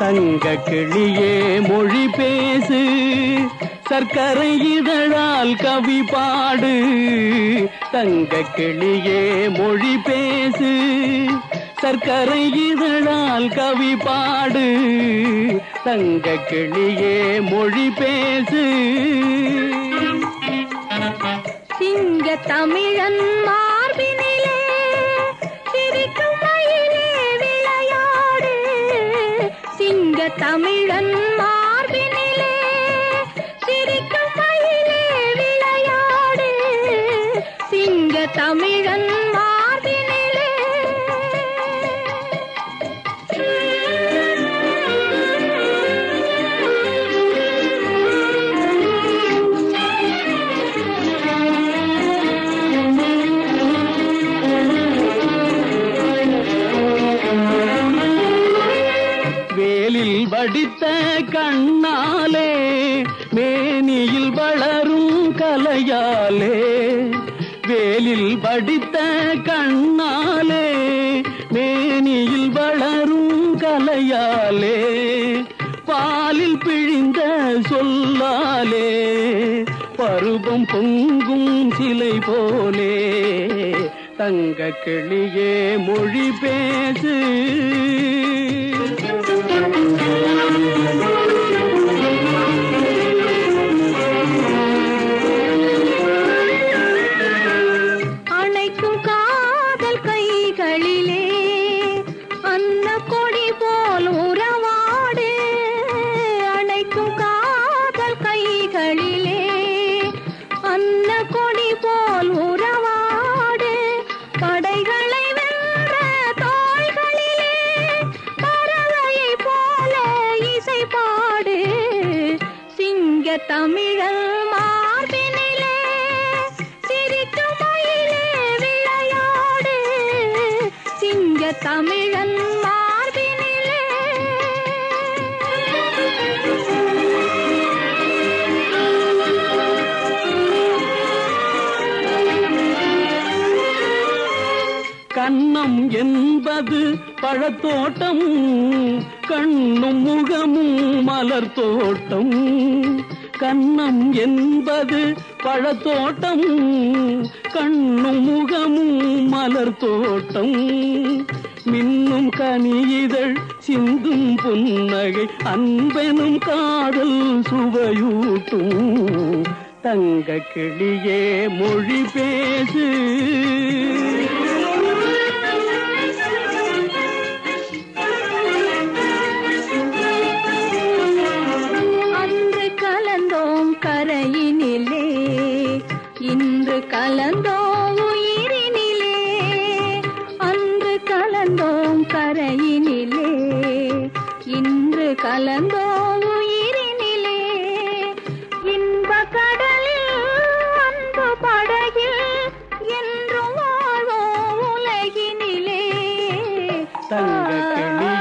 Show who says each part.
Speaker 1: தங்க கிளியே மொழி பேசு சர்க்கரை இதழால் கவி பாடு தங்க கிளியே மொழி பேசு சர்க்கரை இதழால் கவி பாடு தங்க கிளியே மொழி பேசு
Speaker 2: சிங்க தமிழன் மார்பினிலே சிரிக்கும் மயிலே விளையாடு சிங்க தமிழன் மார்பினிலே சிரிக்கும் மயிலே விளையாடு சிங்க தமிழன் மார்பினிலே
Speaker 1: வேலில் வடித்த கண்ணாலே மேனியில் வளரும் கலையாலே வேலில் வடித்த கண்ணாலே மேனியில் வளரும் கலையாலே பாலில் பிழிந்த சொல்லாலே பருவம் பொங்கும் சிலை போலே தங்க கிளியே மொழி பேசு
Speaker 2: அணைக்கும் காதல் கைகளிலே அன்ன கொடி போல் உறவாடு அணைக்கும் காதல் கைகளிலே அன்ன கொடி போல் உறவாடு படைகளை வென்ற தோள்களிலே பறவையை போல இசை பாடு சிங்க தமிழல் மார்பினிலே சிரிக்கும் மயிலே விளையாடு சிங்க தமிழன் மார்பினிலே
Speaker 1: கன்னம் என்பது பழத்தோட்டம் கண்ணும் முகமும் மலர் தோட்டம் கன்னம் என்பது பழத்தோட்டம் கண்ணும் முகமும் மலர் தோட்டம் மின்னும் கனியிதழ் சிந்தும் புன்னகை அன்பெனும் காதல் சுவையூட்டும் தங்க கிளியே மொழி பேசு
Speaker 2: அன்று கலந்தோம் கரையினிலே இன்று கலந்தோம் உயிரினிலே அன்று கலந்தோம் கரையினிலே இன்று கலந்தோம் உயிரினிலே இன்ப கடலில் அன்பு படகில் என்றும் வாழ்வோம் உலகினிலே
Speaker 1: தங்க கிளி